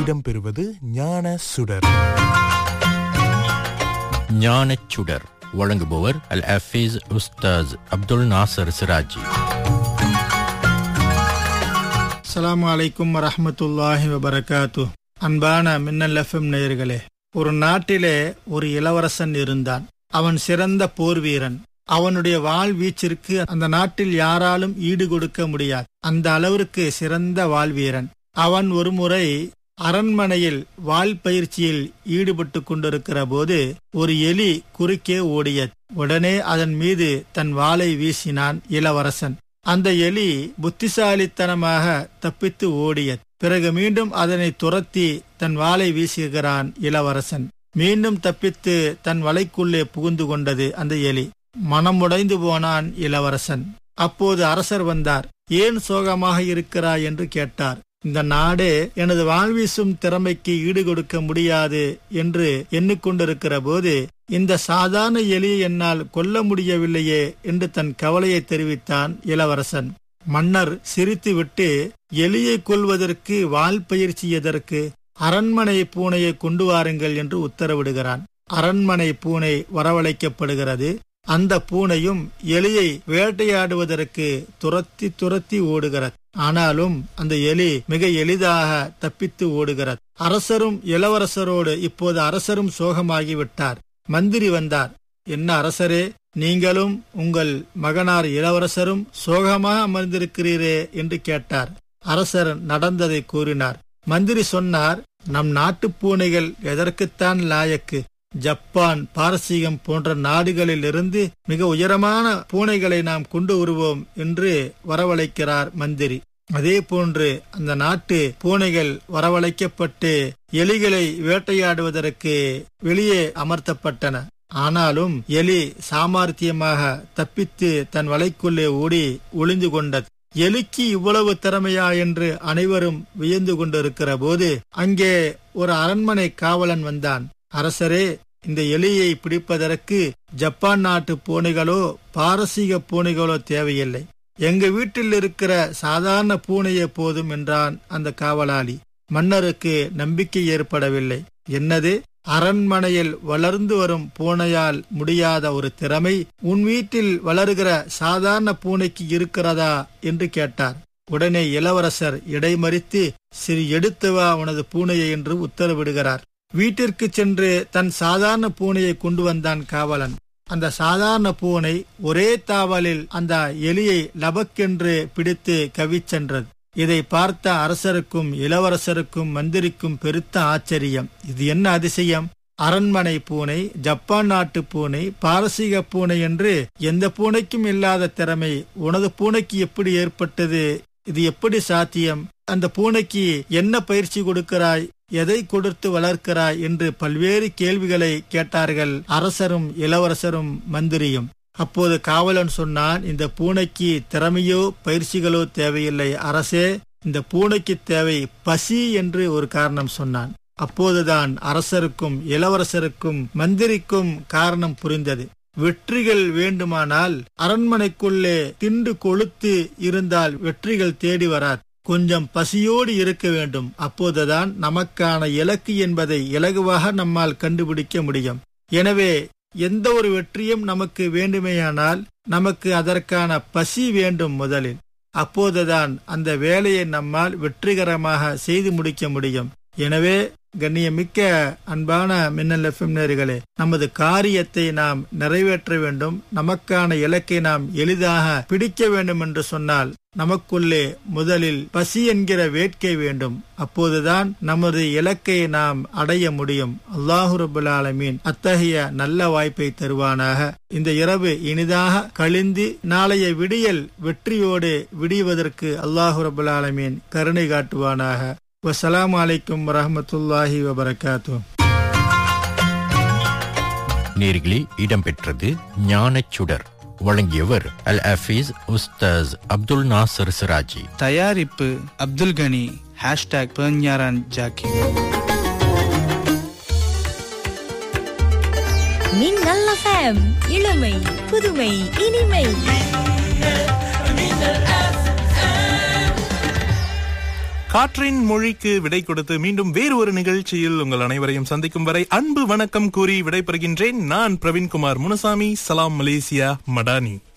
இடம்பெறுவது ஞான சுடர் ஞானச் சுடர் வழங்குபவர் அல் ஹஃபீஸ் உஸ்தாஸ் அப்துல் நாசர் சிராஜி அஸ்ஸலாமு அலைக்கும் வரஹ்மத்துல்லாஹி வபரகாத்து அன்பான மின்னல் எஃப்எம் நேயர்களே ஒரு நாட்டிலே ஒரு இளவரசன் இருந்தான் அவன் சிறந்த போர் வீரன் அவனுடைய வாழ்வீச்சிற்கு அந்த நாட்டில் யாராலும் ஈடு கொடுக்க முடியாது அந்த அளவிற்கு சிறந்த வாழ்வீரன் அவன் ஒருமுறை அரண்மனையில் வாள் பயிற்சியில் ஈடுபட்டு கொண்டிருக்கிற போது ஒரு எலி குறுக்கே ஓடியது உடனே அதன் மீது தன் வாளை வீசினான் இளவரசன் அந்த எலி புத்திசாலித்தனமாக தப்பித்து ஓடியது பிறகு மீண்டும் அதனை துரத்தி தன் வாளை வீசுகிறான் இளவரசன் மீண்டும் தப்பித்து தன் வலைக்குள்ளே புகுந்து கொண்டது அந்த எலி மனம் உடைந்து போனான் இளவரசன் அப்போது அரசர் வந்தார் ஏன் சோகமாக இருக்கிறாய் என்று கேட்டார் இந்த நாடே எனது வாழ்வீசும் திறமைக்கு ஈடு கொடுக்க முடியாது என்று எண்ணிக்கொண்டிருக்கிற போது இந்த சாதாரண எலியை என்னால் கொல்ல முடியவில்லையே என்று தன் கவலையை தெரிவித்தான் இளவரசன் மன்னர் சிரித்துவிட்டு எலியை கொல்வதற்கு வால் பயிற்சி எதற்கு அரண்மனை பூனையை கொண்டு வாருங்கள் என்று உத்தரவிடுகிறான் அரண்மனை பூனை வரவழைக்கப்படுகிறது அந்த பூனையும் எலியை வேட்டையாடுவதற்கு துரத்தி துரத்தி ஓடுகிறது ஆனாலும் அந்த எலி மிக எளிதாக தப்பித்து ஓடுகிறது அரசரும் இளவரசரோடு இப்போது அரசரும் சோகமாகிவிட்டார் மந்திரி வந்தார் என்ன அரசரே நீங்களும் உங்கள் மகனார் இளவரசரும் சோகமாக அமர்ந்திருக்கிறீரே என்று கேட்டார் அரசர் நடந்ததை கூறினார் மந்திரி சொன்னார் நம் நாட்டு பூனைகள் எதற்குத்தான் லாயக்கு ஜப்பான் பாரசீகம் போன்ற நாடுகளில் இருந்து மிக உயரமான பூனைகளை நாம் கொண்டு வருவோம் என்று வரவழைக்கிறார் மந்திரி அதே போன்று அந்த நாட்டு பூனைகள் வரவழைக்கப்பட்டு எலிகளை வேட்டையாடுவதற்கு வெளியே அமர்த்தப்பட்டன ஆனாலும் எலி சாமர்த்தியமாக தப்பித்து தன் வலைக்குள்ளே ஓடி ஒளிந்து கொண்டது எலிக்கு இவ்வளவு திறமையா என்று அனைவரும் வியந்து கொண்டிருக்கிற போது அங்கே ஒரு அரண்மனை காவலன் வந்தான் அரசரே இந்த எலியை பிடிப்பதற்கு ஜப்பான் நாட்டு பூனைகளோ பாரசீக பூனைகளோ தேவையில்லை எங்க வீட்டில் இருக்கிற சாதாரண பூனையே போதும் என்றான் அந்த காவலாளி மன்னருக்கு நம்பிக்கை ஏற்படவில்லை என்னது அரண்மனையில் வளர்ந்து வரும் பூனையால் முடியாத ஒரு திறமை உன் வீட்டில் வளருகிற சாதாரண பூனைக்கு இருக்கிறதா என்று கேட்டார் உடனே இளவரசர் இடைமறித்து சிறு எடுத்து வா உனது பூனையை என்று உத்தரவிடுகிறார் வீட்டிற்கு சென்று தன் சாதாரண பூனையை கொண்டு வந்தான் காவலன் அந்த சாதாரண பூனை ஒரே தாவலில் அந்த எலியை லபக்கென்று பிடித்து கவிச்சென்றது இதை பார்த்த அரசருக்கும் இளவரசருக்கும் மந்திரிக்கும் பெருத்த ஆச்சரியம் இது என்ன அதிசயம் அரண்மனை பூனை ஜப்பான் நாட்டு பூனை பாரசீக பூனை என்று எந்த பூனைக்கும் இல்லாத திறமை உனது பூனைக்கு எப்படி ஏற்பட்டது இது எப்படி சாத்தியம் அந்த பூனைக்கு என்ன பயிற்சி கொடுக்கிறாய் எதை கொடுத்து வளர்க்கிறாய் என்று பல்வேறு கேள்விகளை கேட்டார்கள் அரசரும் இளவரசரும் மந்திரியும் அப்போது காவலன் சொன்னான் இந்த பூனைக்கு திறமையோ பயிற்சிகளோ தேவையில்லை அரசே இந்த பூனைக்கு தேவை பசி என்று ஒரு காரணம் சொன்னான் அப்போதுதான் அரசருக்கும் இளவரசருக்கும் மந்திரிக்கும் காரணம் புரிந்தது வெற்றிகள் வேண்டுமானால் அரண்மனைக்குள்ளே திண்டு கொளுத்து இருந்தால் வெற்றிகள் தேடி வராது கொஞ்சம் பசியோடு இருக்க வேண்டும் அப்போதுதான் நமக்கான இலக்கு என்பதை இலகுவாக நம்மால் கண்டுபிடிக்க முடியும் எனவே எந்த ஒரு வெற்றியும் நமக்கு வேண்டுமேயானால் நமக்கு அதற்கான பசி வேண்டும் முதலில் அப்போதுதான் அந்த வேலையை நம்மால் வெற்றிகரமாக செய்து முடிக்க முடியும் எனவே கண்ணியமிக்க அன்பான மின்னல் எஃப்எம் நேர்களே நமது காரியத்தை நாம் நிறைவேற்ற வேண்டும் நமக்கான இலக்கை நாம் எளிதாக பிடிக்க வேண்டும் என்று சொன்னால் நமக்குள்ளே முதலில் பசி என்கிற வேட்கை வேண்டும் அப்போதுதான் நமது இலக்கை நாம் அடைய முடியும் அல்லாஹு ரபுல் ஆலமீன் அத்தகைய நல்ல வாய்ப்பை தருவானாக இந்த இரவு இனிதாக கழிந்து நாளைய விடியல் வெற்றியோடு விடிவதற்கு அல்லாஹு ரபுல் ஆலமீன் கருணை காட்டுவானாக வசலாம் அலைக்கும் வரமத்துல்லாஹி வபரகாத்தூ நேர்களே இடம்பெற்றது ஞானச் சுடர் வழங்கியவர் அல் ஹஃபீஸ் உஸ்தாஸ் அப்துல் நாசர் சிராஜி தயாரிப்பு அப்துல் கனி ஹேஷ்டாக் பெர்ஞாரான் ஜாக்கி மின்னல் எஃப்எம் இளமை புதுமை இனிமை காற்றின் மொழிக்கு விடை கொடுத்து மீண்டும் வேறு ஒரு நிகழ்ச்சியில் உங்கள் அனைவரையும் சந்திக்கும் வரை அன்பு வணக்கம் கூறி விடைபெறுகின்றேன் நான் பிரவீன்குமார் முனுசாமி சலாம் மலேசியா மடானி